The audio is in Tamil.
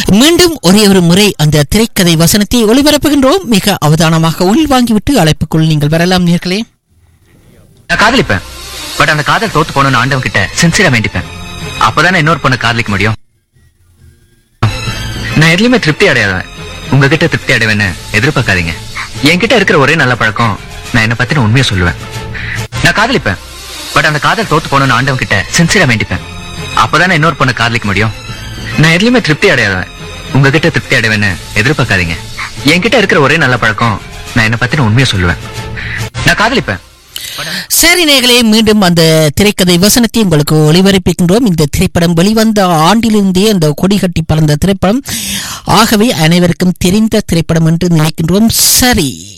மீண்டும் ஒரே ஒரு முறை அந்த திரைக்கதை வசனத்தை ஒளிபரப்புகின்றோம் மிக அவதானமாக உள்வாங்கிவிட்டு அழைப்புக்குள் நீங்கள் வரலாம் நேர்களே நான் காதலிப்பேன் பட் அந்த காதல் தோத்து போகணும்னு ஆண்டவன் கிட்ட சின்சியரா வேண்டிப்பேன் அப்பதானே இன்னொரு பொண்ணு காதலிக்க முடியும் நான் எதுலயுமே திருப்தி அடையாதவன் உங்ககிட்ட திருப்தி அடைவேன்னு எதிர்பார்க்காதீங்க என்கிட்ட இருக்கிற ஒரே நல்ல பழக்கம் நான் என்ன பத்தின உண்மையை சொல்லுவேன் நான் காதலிப்பேன் பட் அந்த காதல் தோத்து போகணும்னு ஆண்டவன் கிட்ட சின்சியரா வேண்டிப்பேன் அப்பதானே இன்னொரு பொண்ணு காதலிக்க முடியும் நான் எதுலயுமே திருப்தி அடையாதவன் உங்ககிட்ட திருப்தி அடைவேன்னு எதிர்பார்க்காதீங்க என்கிட்ட இருக்கிற ஒரே நல்ல பழக்கம் நான் என்ன பத்தின உண்மையை சொல்லுவேன் நான் காதலிப்பேன் சரி நேர்களே மீண்டும் அந்த திரைக்கதை வசனத்தை உங்களுக்கு ஒளிபரப்பிக்கின்றோம் இந்த திரைப்படம் வெளிவந்த ஆண்டிலிருந்தே அந்த கொடி கட்டி பறந்த திரைப்படம் ஆகவே அனைவருக்கும் தெரிந்த திரைப்படம் என்று நினைக்கின்றோம் சரி